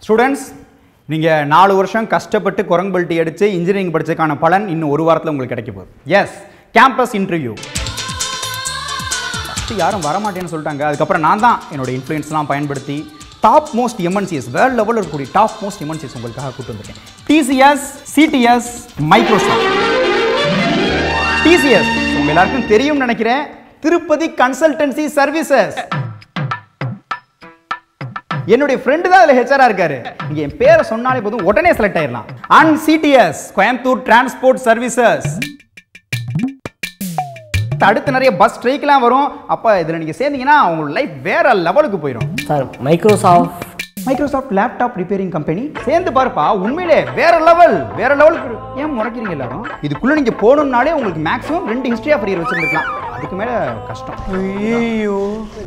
Students நீங்கள் நாலு வருஷம் கஷ்டப்பட்டு குரங்கு பல்ட்டி அடித்து இன்ஜினியரிங் படிச்சதுக்கான பலன் இன்னும் ஒரு வாரத்தில் உங்களுக்கு கிடைக்க போகுது எஸ் கேம்பஸ் இன்டர்வியூ ஃபஸ்ட்டு யாரும் வரமாட்டேன்னு சொல்லிட்டாங்க அதுக்கப்புறம் நான் தான் என்னோட இன்ஃப்ளூயன்ஸ்லாம் பயன்படுத்தி டாப் மோஸ்ட் எம்என்சிஎஸ் வேர்ல்ட் லெவலில் இருக்கக்கூடிய டாப் மோஸ்ட் எம்என்சிஎஸ் உங்களுக்காக கூட்டு வந்திருக்கேன் டிசிஎஸ் சிடிஎஸ் மைக்ரோசாஃப்ட் டிசிஎஸ் உங்க எல்லாருக்கும் தெரியும்னு நினைக்கிறேன் திருப்பதி கன்சல்டன்சி சர்வீசஸ் என்னுடைய ஃப்ரெண்டு தான் அதில் ஹெச்ஆரா இருக்காரு இங்க என் பேரை சொன்னாலே போதும் உடனே செலக்ட் ஆயிடலாம் and CTS Coimbatore transport services அடுத்து நிறைய பஸ் ஸ்ட்ரைக்லாம் வரும் அப்போ இதில் நீங்கள் சேர்ந்தீங்கன்னா உங்களோட லைஃப் வேற லெவலுக்கு போயிடும் sir Microsoft Microsoft laptop repairing company சேர்ந்து பாருப்பா உண்மையிலே வேற லெவல் வேற லெவலுக்கு இருக்கு. ஏன் முறைக்கிறீங்க எல்லாரும் இதுக்குள்ள நீங்க போகணும்னாலே உங்களுக்கு மேக்ஸிமம் ரெண்டு ஹிஸ்டரி ஆஃப் இயர் வச்சிருந்துருக்கலாம் அதுக்கு மேல கஷ்டம் ஐயோ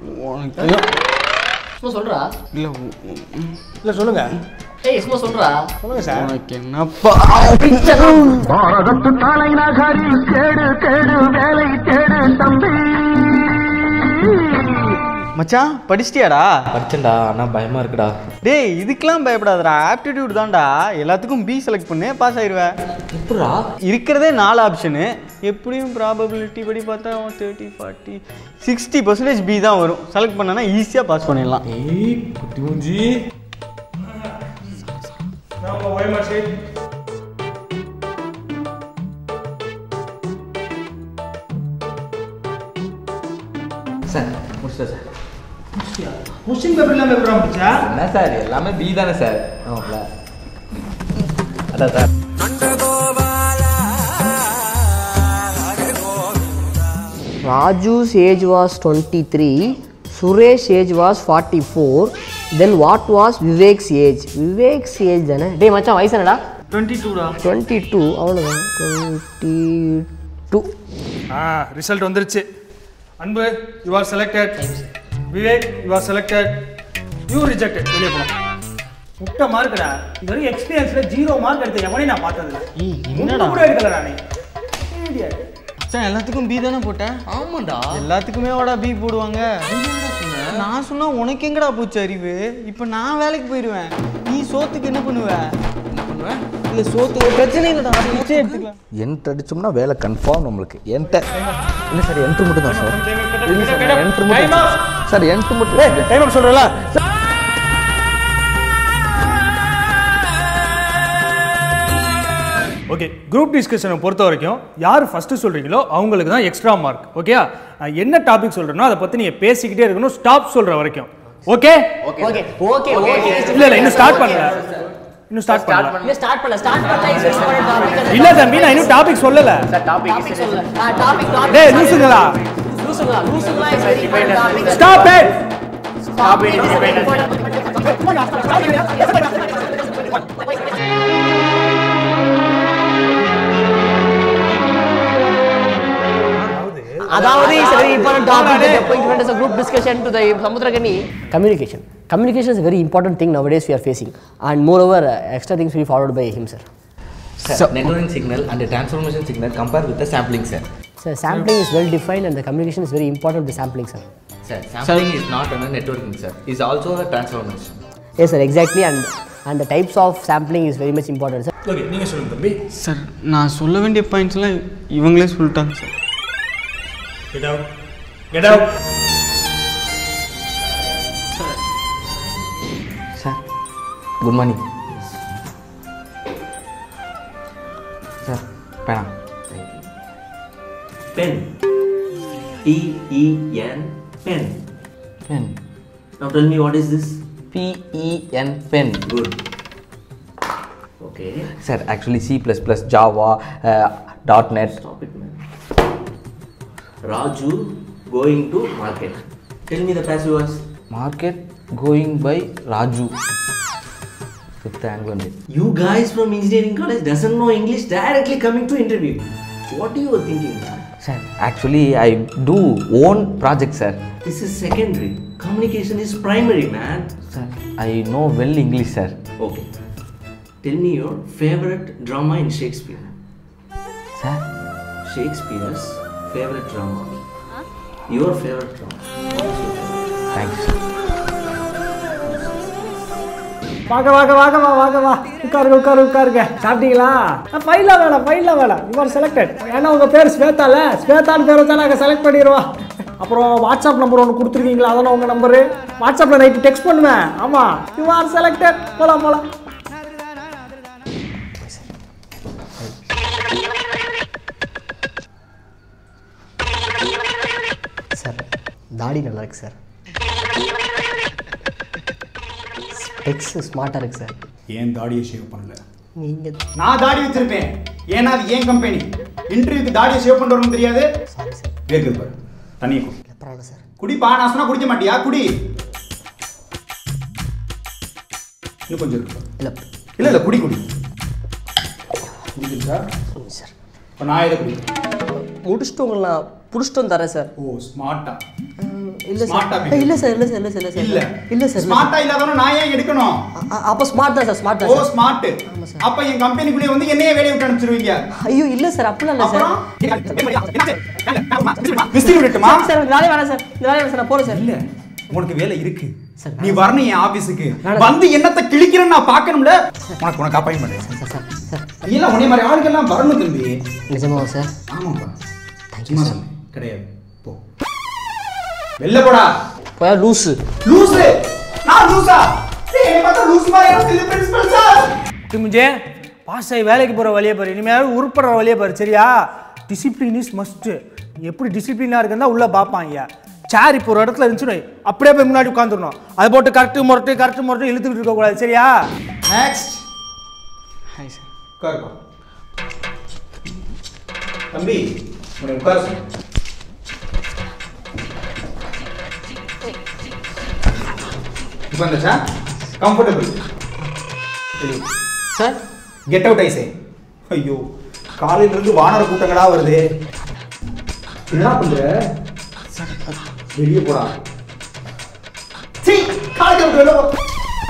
சும்மா சொல்றா இல்லை சொல்லுங்க ஏய் சும்மா சொல்றா சொல்லுங்க சார் உனக்கு என்னப்பா பாரதத்து தலைநகரில் கேடு கேடு வேலை தேடு தம்பி மச்சான் படிச்சிட்டியாடா படிச்சேன்டா ஆனால் பயமாக இருக்குடா டேய் இதுக்கெல்லாம் பயப்படாதடா ஆப்டிடியூட் தான்டா எல்லாத்துக்கும் பி செலக்ட் பண்ணு பாஸ் ஆயிடுவேன் எப்படா இருக்கிறதே நாலு ஆப்ஷனு எப்படியும் ப்ராபபிலிட்டி படி பார்த்தா தேர்ட்டி ஃபார்ட்டி சிக்ஸ்டி பர்சன்டேஜ் பி தான் வரும் செலக்ட் பண்ணனா ஈஸியாக பாஸ் பண்ணிடலாம் ஏய் குட்டி மூஞ்சி சார் முடிச்சிட்டேன் சார் கொஸ்டின் பேப்பர் இல்லாமல் எப்படி ஆரம்பிச்சா என்ன சார் எல்லாமே பி தானே சார் ஆமாப்ல அதான் sir Raju's age was 23, Suresh age was 44, then what was Vivek's age? Vivek's age தானே டேய் மச்சான் வயசு என்னடா டுவெண்ட்டி டூடா டுவெண்ட்டி டூ அவ்வளோதான் டுவெண்ட்டி டூ ஆ ரிசல்ட் வந்துருச்சு Anbu you are selected Vivek you are selected you rejected வெளியே போகலாம் முட்டை மார்க்குடா இது வரைக்கும் எக்ஸ்பீரியன்ஸ்ல ஜீரோ மார்க் எடுத்த எவனையும் நான் பார்த்ததில்ல என்னடா? கூட எடுக்கல நானே Idiot. மச்சான் எல்லாத்துக்கும் பி தானே போட்டேன் ஆமாண்டா எல்லாத்துக்குமே வாடா பி போடுவாங்க நான் சொன்னா உனக்கு எங்கடா போச்சு அறிவு இப்போ நான் வேலைக்கு போயிடுவேன் நீ சோத்துக்கு என்ன பண்ணுவ என்ன பண்ணுவேன் இல்லை சோத்துக்கு ஒரு பிரச்சனை இல்லைடா பிச்சை எடுத்துக்கலாம் என்ட் அடிச்சோம்னா வேலை கன்ஃபார்ம் நம்மளுக்கு என்ட இல்லை சார் என்ட்ரு மட்டும் தான் சார் இல்லை சார் என்ட்ரு மட்டும் சார் என்ட்ரு மட்டும் டைம் அப் சொல்றல ஓகே குரூப் டிஸ்கஷனை பொறுத்த வரைக்கும் யார் ஃபர்ஸ்ட் சொல்றீங்களோ அவங்களுக்கு தான் எக்ஸ்ட்ரா மார்க் ஓகே என்ன டாபிக் சொல்றேனோ அதை பத்தி நீங்க பேசிக்கிட்டே இருக்கணும் ஸ்டாப் சொல்ற வரைக்கும் ஓகே ஓகே ஓகே ஓகே இல்ல இல்ல இன்னும் ஸ்டார்ட் பண்ணல இன்னும் ஸ்டார்ட் பண்ணல இல்ல ஸ்டார்ட் பண்ணல ஸ்டார்ட் பண்ணல இது இம்பார்ட்டன்ட் டாபிக் இல்ல தம்பி நான் இன்னும் டாபிக் சொல்லல டாபிக் சொல்ல டாபிக் டாபிக் டேய் லூசுங்களா லூசுங்களா லூசுங்களா is very important topic stop it அதாவது is very important topic that point when as a group discussion to the samudragani communication communication is a very important thing nowadays we are facing and moreover uh, extra things will be followed by him sir sir networking signal and transformation signal compare with sampling sir so sampling is well defined and the communication is very important the sampling sir sir sampling is not an networking sir is also a transformation yes sir exactly and and the types of sampling is very much important sir okay நீங்க சொல்லுங்க தம்பி sir நான் சொல்ல வேண்டிய பாயிண்ட்ஸ்லாம் இவங்களே சொல்லிட்டாங்க sir get out get out sir good morning sir பேனா Pen. P E N pen. Pen Now tell me what is this? P E N pen Good. Okay. Sir actually C plus plus Java dot net Stop it, man. Raju going to market. Tell me the passive voice. Market going by Raju with Anglo You guys from engineering college doesn't know English directly coming to interview. What you were thinking? man? Sir actually I do own project sir This is secondary. Communication is primary, man. Sir I know well English sir Okay. Tell me your favorite drama in Shakespeare. சார் Shakespeare's favorite drama. Your favorite drama. Thank you sir வாங்க வாங்க வாங்க வா வாங்க வா உட்காருங்க உட்காரு உட்காருங்க சாப்பிட்டீங்களா ஃபைலாக வேணாம் ஃபைலாக வேணாம் யூ ஆர் செலக்டட் ஏன்னா உங்கள் பேர் ஸ்வேதால ஸ்வேதான்னு பேர் வச்சா நாங்கள் செலக்ட் பண்ணிடுவோம் அப்புறம் வாட்ஸ்அப் நம்பர் ஒன்று கொடுத்துருக்கீங்களா அதானே உங்கள் நம்பரு வாட்ஸ்அப்பில் நைட்டு டெக்ஸ்ட் பண்ணுவேன் ஆமாம் யூ ஆர் செலக்டட் போகலாம் போகலாம் சார் தாடி நல்லா இருக்கு சார் ஸ்பெக்ஸ் ஸ்மார்ட்டாக இருக்கு சார் ஏன் தாடியை ஷேவ் பண்ணல நீங்கள் நான் தாடி வச்சிருப்பேன் ஏன்னா அது ஏன் கம்பெனி இன்டர்வியூக்கு தாடியை ஷேவ் பண்ணிட்டு வரணும் தெரியாது சாரி சார் வேர்க்குது பாரு தண்ணியை குடி இல்லை பரவாயில்ல சார் குடிப்பா நான் சொன்னா குடிக்க மாட்டியா குடி இன்னும் கொஞ்சம் இருக்கு இல்லை இல்ல இல்ல குடி குடி குடிச்சிருச்சா சார் இப்போ நான் எதை குடிக்கிறேன் முடிச்சுட்டு உங்களை நான் பிடிச்சிட்டு வந்து தரேன் சார் ஓ ஸ்மார்ட்டா இல்லை Smart ஆ சார் behave. இல்லை சார் இல்லை சார் இல்லை சார் இல்லை சார் இல்ல இல்லை சார் இல்லை ஸ்மார்ட்டா இல்லாதவன நான் ஏன் எடுக்கணும் அ- அப்போ ஸ்மார்ட் தான் சார் ஸ்மார்ட் ஓ தான் சார் ஸ்மார்ட் அப்ப என் கம்பெனிக்குள்ளே வந்து என்னைய வேலையை விட்டு அனுப்பிச்சிருவீங்க ஐயோ இல்லை சார் அப்படிலாம் இல்லை சார் அப்புறம் விசிறி விடட்டுமா சார் இந்த வேலையை வேணாம் சார் இந்த வேலையை வேணாம் சார் நான் போகிறேன் சார் இல்ல உனக்கு வேலை இருக்கு சார், நீ வரணும் என் ஆபீஸுக்கு வேணாம். வந்து என்னத்தை கிழிக்கிறேன்னு நான் பார்க்கணும்ல உனக்கு உனக்கு அப்பாயின் பண்ணேன் சார் சார் சார் நீ எல்லாம் உன்னை மாதிரி ஆளுக்கெல்லாம் வரணும் தம்பி நிஜமாவா சார் ஆமாப்பா தேங்க்யூ சும்மா சார் சொன்னேன். கிடையாது போ வெளில போடா போயா லூஸு லூசு நான் லூசா டேய் என்னை பார்த்தா லூஸ் மாதிரி எனக்கு பிரின்சிபல் சார் முஞ்சே பாஸ் ஆகி வேலைக்கு போகிற வழியை பாரு இனிமேல் உருப்படுற வழியை பாரு சரியா டிசிப்ளின் இஸ் மஸ்ட்டு எப்படி டிசிப்ளினாக இருக்குன்னா உள்ளே பார்ப்பாங்க சேர் இப்போ ஒரு இடத்துல இருந்துச்சு வை, அப்படியே போய் முன்னாடி உட்காந்துடணும் அதை போட்டு கரெக்டு முரட்டு கரெக்டு முரட்டு இழுத்துக்கிட்டு இருக்கக்கூடாது சரியா நெக்ஸ்ட் உட்காருப்பா தம்பி உன்னை உட்கார சொல்லு. உட்காந்துச்சா comfortable sir get out I say ஐயோ காலையில இருந்து வானர கூட்டங்களா வருது என்ன பண்ற வெளியே போடா சீ காலையில விட்டு வெளில போ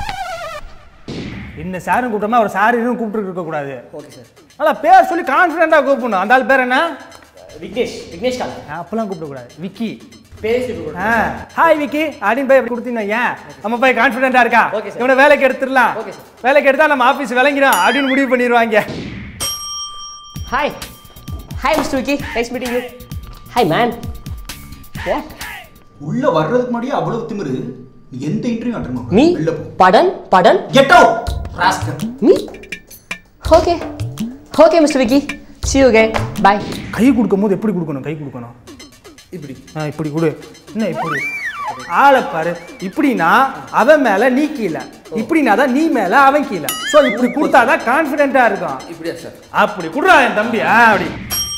என்ன சாரும் கூப்பிட்டோமா அவர் சார் இன்னும் கூப்பிட்டு இருக்கக்கூடாது ஓகே சார் நல்லா பேர் சொல்லி கான்ஃபிடென்ட்டாக கூப்பிடணும் அந்த ஆள் பேர் என்ன விக்னேஷ் விக்னேஷ் கால் ஆ, அப்பெல்லாம் கூப்பிடக்கூடாது விக்கி பேசி ஆ ஹாய் விக்கி அப்படின்னு போய் கொடுத்தீங்க ஏன் நம்ம போய் கான்ஃபிடென்ட்டா இருக்கா Okay, sir. இவனை வேலைக்கு எடுத்துடலாம் Okay, sir. வேலைக்கு எடுத்தா நம்ம ஆபீஸ் விளங்கிடும் அப்படின்னு முடிவு பண்ணிடுவாங்க hi hi mister Vicky nice meeting you hi man what உள்ள வர்றதுக்கு முன்னாடியே அவ்வளவு திமிரு நீ எந்த இன்டர்வியூ அட்டன் மீ வெளில போ படன் படன் கெட் அவுட் ராஸ்கல் மீ okay okay mister Vicky see you again bye கை கொடுக்கும் போது எப்படி கொடுக்கணும் கை கொடுக்கணும் இப்படி ஆ இப்படி கொடு என்ன இப்படி ஆளை பாரு இப்படின்னா அவன் மேல நீ கீழே இப்படின்னா தான் நீ மேல அவன் கீழே ஸோ இப்படி கொடுத்தாதான் கான்ஃபிடென்ட்டா இருக்கும் இப்படியா சார் அப்படி குடுறா என் தம்பி ஆ அப்படி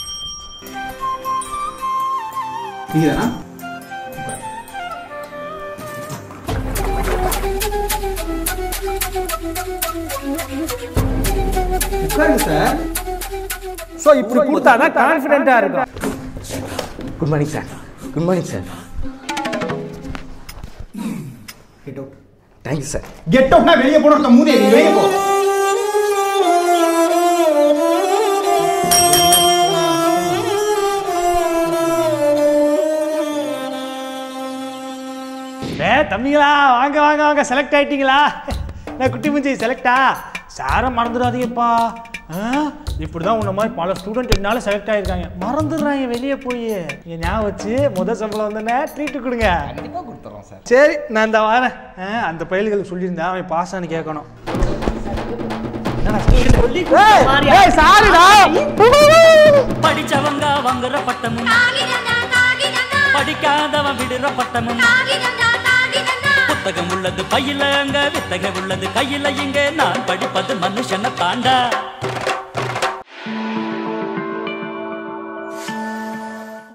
நீங்க தானா உட்காருங்க சார் ஸோ இப்படி கொடுத்தாதான் கான்ஃபிடென்ட்டா இருக்கும் good morning sir good morning sir get out thank you sir get அவுட்னா வெளியே போன மூதே நீ வெளியே போ ஏ தம்பிங்களா வாங்க வாங்க வாங்க செலக்ட் ஆயிட்டீங்களா நான் குட்டி முஞ்சி செலக்டா சாரை மறந்துடாதீங்கப்பா இப்படி தான் உன்ன மாதிரி பல ஸ்டூடெண்ட் என்னால செலக்ட் ஆயிருக்காங்க மறந்துடுறாங்க வெளியே போய் என் ஞாபகம் வச்சு முத சம்பளம் வந்தோடனே ட்ரீட் கொடுங்க கண்டிப்பாக கொடுத்துறோம் சார் சரி நான் இந்த வரேன் ஆ, அந்த பயல்களுக்கு சொல்லியிருந்தேன் அவன் பாஸ் ஆனு கேட்கணும் ஏய், ஏய், சாரிடா படிச்சவங்க வாங்குற பட்டமும் படிக்காதவன் விடுற பட்டமும் புத்தகம் உள்ளது பையில அங்க வித்தகம் உள்ளது கையில இங்க நான் படிப்பது மனுஷனை தாண்டா